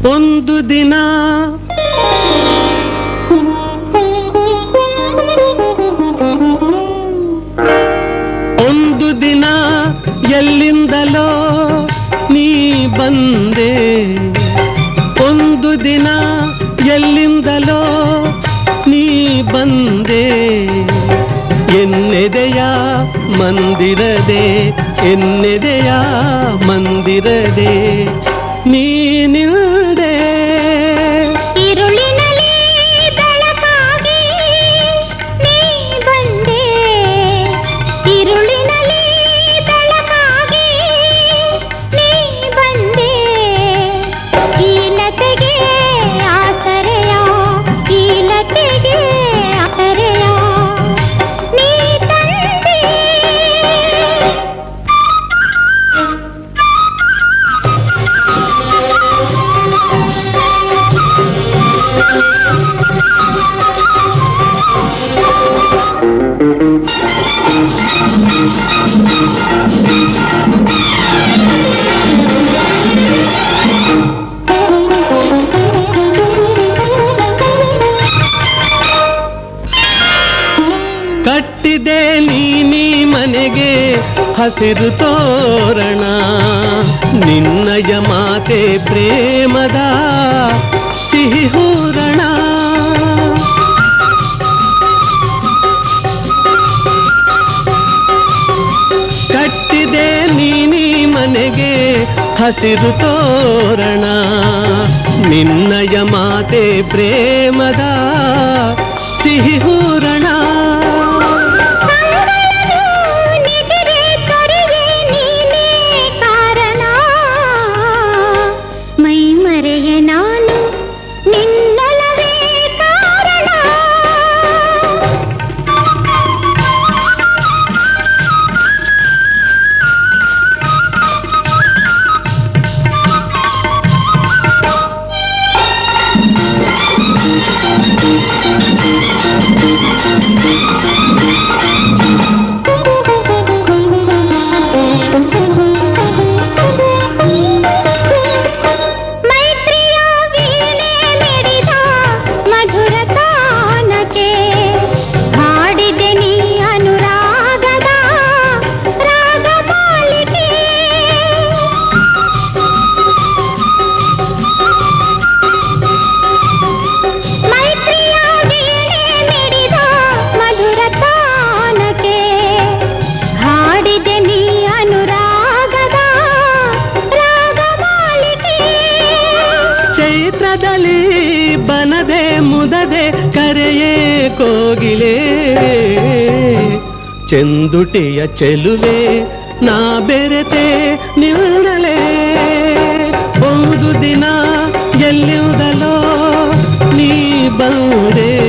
ಒಂದು ದಿನ ಒಂದು ದಿನ ಎಲ್ಲಿಂದಲೋ ನೀ ಬಂದೆ ಒಂದು ದಿನ ಎಲ್ಲಿಂದಲೋ ನೀ ಬಂದೆ ಎನ್ನೆದೆಯ ಮಂದಿರದೆ ಎನ್ನೆದೆಯ ಮಂದಿರದೆ ನೀನಿಲ್ದೆ ഇരുളിനലേ ಬೆಳಕಾಗಿ ನೀ ಬಂದೆ ഇരുളിನಲೇ ಬೆಳಕಾಗಿ ನೀ ಬಂದೆ ಕೀಲತೆಗೆ ಆಸರೆಯ ಕೀಲತೆಗೆ ಆಸರೆಯ ನೀ ತಂದೆ ಕಟ್ಟಿದೆ ನೀನಿ ಮನೆಗೆ ಹಸಿರು ತೋರಣ ನಿನ್ನಯ ಮಾತೆ ಪ್ರೇಮದ ಸಿಹಿ ಹೂರಣ ಕಟ್ಟಿದೆ ನೀನಿ ಮನೆಗೆ ಹಸಿರು ತೋರಣ ನಿನ್ನಯ ಮಾತೆ ಪ್ರೇಮದ ಸಿಹಿ ಹೂರಣ ನಿದ್ರೆ ತೊರೆಗೆ ನೀನೇ ಕಾರಣ ಮೈ ಮರೆಯ ನಾನು ನಿನ್ನೊಲವೇ ಕಾರಣ ಮೈತ್ರಿಯ ವೀಣೆ ಮಿಡಿದ ಮಧುರ ತಾನಕ್ಕೆ ಹಾಡಿದೆ ನೀ ಅನುರಾಗದ ರಾಗಮಾಲಿಕೆ ಮೈತ್ರಿಯ ವೀಣೆ ಮಿಡಿದ ಮಧುರ ತಾನಕ್ಕೆ ಹಾಡಿದೆ ನೀ ಅನುರಾಗದ ರಾಗಮಾಲಿಕೆ ಚೈತ್ರದಲ್ಲಿ ಬನದೆ ಮುದದೆ ಕರೆಯೇ ಕೋಗಿಲೆ ಚೆಂದುಟಿಯ ಚೆಲುವೆ ನಾ ಬೆರೆತೆ ನಿಲ್ನಲೆ ಒಂದು ದಿನ ಎಲ್ಲಿಯುವುದಲೋ ನೀ ಬಂದೆ